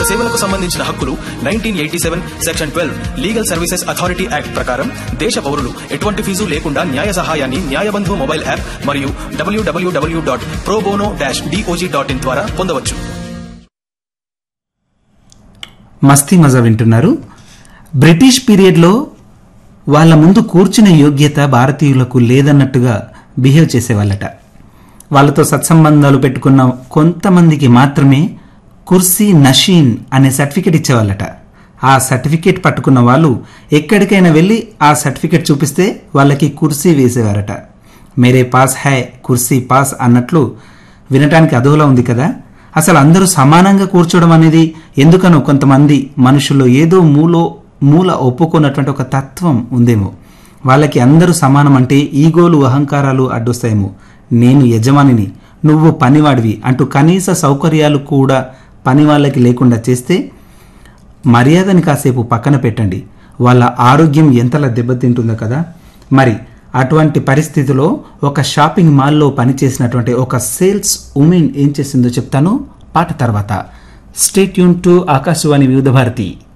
సేవలకు సంబంధించిన హక్కులు nineteen eighty seven section twelve legal services authority act ప్రకారం దేశ పౌరులు ఎటువంటి ఫీజు లేకుండా న్యాయ సహాయాన్ని న్యాయబంధు మొబైల్ యాప్ మరియు W W W dot pro bono dash DOJ dot in ద్వారా పొందవచ్చు మస్తీ మజా వింటున్నారు బ్రిటిష్ పీరియడ్లో వాళ్ళ ముందు కూర్చునే యోగ్యత భారతీయులకు లేదన్నట్టుగా బిహేవ్ చేసేవాళ్ళట వాళ్ళతో సత్సంబంధాలు పెట్టుకున్న కొంతమందికి మాత్రమే కుర్సీ నషీన్ అనే సర్టిఫికెట్ ఇచ్చేవాళ్ళట ఆ సర్టిఫికెట్ పట్టుకున్న వాళ్ళు ఎక్కడికైనా వెళ్ళి ఆ సర్టిఫికెట్ చూపిస్తే వాళ్ళకి కుర్సీ వేసేవారట మేరే పాస్ హై కుర్సీ పాస్ అన్నట్లు వినటానికి అదోలా ఉంది కదా అసలు అందరూ సమానంగా కూర్చోవడం అనేది ఎందుకనో కొంతమంది మనుషుల్లో ఏదో మూలో మూల ఒప్పుకున్నటువంటి ఒక తత్వం ఉందేమో వాళ్ళకి అందరూ సమానం అంటే ఈగోలు అహంకారాలు అడ్డొస్తాయేమో నేను యజమానిని నువ్వు పనివాడివి అంటూ కనీస సౌకర్యాలు కూడా పని వాళ్ళకి లేకుండా చేస్తే మర్యాదని కాసేపు పక్కన పెట్టండి వాళ్ళ ఆరోగ్యం ఎంతలా దెబ్బతింటుందో కదా మరి అటువంటి పరిస్థితిలో ఒక షాపింగ్ మాల్లో పనిచేసినటువంటి ఒక సేల్స్ ఉమెన్ ఏం చేసిందో చెప్తాను పాట తర్వాత స్టేట్ యూన్ టు ఆకాశవాణి వివిధ భారతి